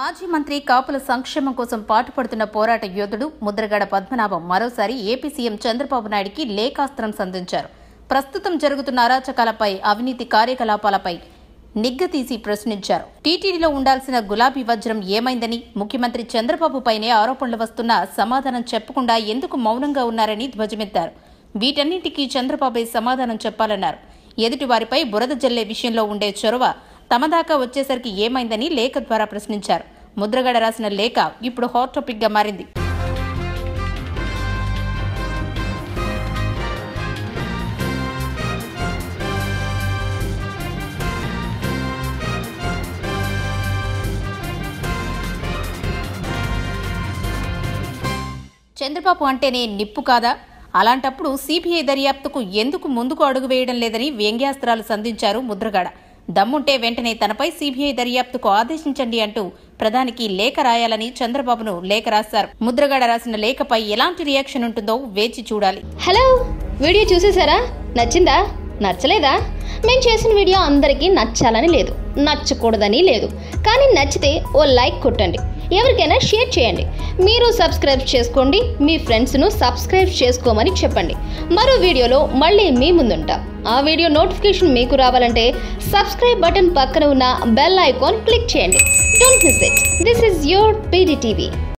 మాజీ మంత్రి కాపుల సంక్షేమం కోసం పాటుపడుతున్న పోరాట యోధుడు ముద్రగడ పద్మనాభం మరోసారి ఏపీ సీఎం చంద్రబాబు నాయుడికి లేఖాస్త్రం సంధించారు ప్రస్తుతం జరుగుతున్న అరాచకాలపై అవినీతి కార్యకలాపాలపై నిగ్గతీసి ప్రశ్నించారు టీటీడీలో ఉండాల్సిన గులాబీ వజ్రం ఏమైందని ముఖ్యమంత్రి చంద్రబాబు పైనే ఆరోపణలు వస్తున్నా సమాధానం చెప్పకుండా ఎందుకు మౌనంగా ఉన్నారని ధ్వజమెత్తారు వీటన్నింటికీ చంద్రబాబే సమాధానం చెప్పాలన్నారు ఎదుటివారిపై బురద జల్లే విషయంలో ఉండే చొరవ తమ దాకా వచ్చేసరికి ఏమైందని లేఖ ద్వారా ప్రశ్నించారు ముద్రగడ రాసిన లేఖ ఇప్పుడు హాట్ టాపిక్ గా మారింది చంద్రబాబు అంటేనే నిప్పు కాదా అలాంటప్పుడు సిబిఐ దర్యాప్తుకు ఎందుకు ముందుకు అడుగు వేయడం లేదని వ్యంగ్యాస్త్రాలు సంధించారు ముద్రగడ దమ్ముంటే వెంటనే తనపై సిబిఐ దర్యాప్తుకు ఆదేశించండి అంటూ ప్రధానికి లేఖ రాయాలని చంద్రబాబును లేఖ రాశారు ముద్రగడ రాసిన లేఖపై ఎలాంటి రియాక్షన్ ఉంటుందో వేచి చూడాలి హలో వీడియో చూసేసారా నచ్చిందా నచ్చలేదా మేము చేసిన వీడియో అందరికీ నచ్చాలని లేదు నచ్చకూడదని లేదు కానీ నచ్చితే ఓ లైక్ కొట్టండి ఎవరికైనా షేర్ చేయండి మీరు సబ్స్క్రైబ్ చేసుకోండి మీ ఫ్రెండ్స్ను సబ్స్క్రైబ్ చేసుకోమని చెప్పండి మరో వీడియోలో మళ్ళీ మీ ముందుంటాం ఆ వీడియో నోటిఫికేషన్ మీకు రావాలంటే సబ్స్క్రైబ్ బటన్ పక్కన ఉన్న బెల్ ఐకాన్ క్లిక్ చేయండి don't miss it this is your PD TV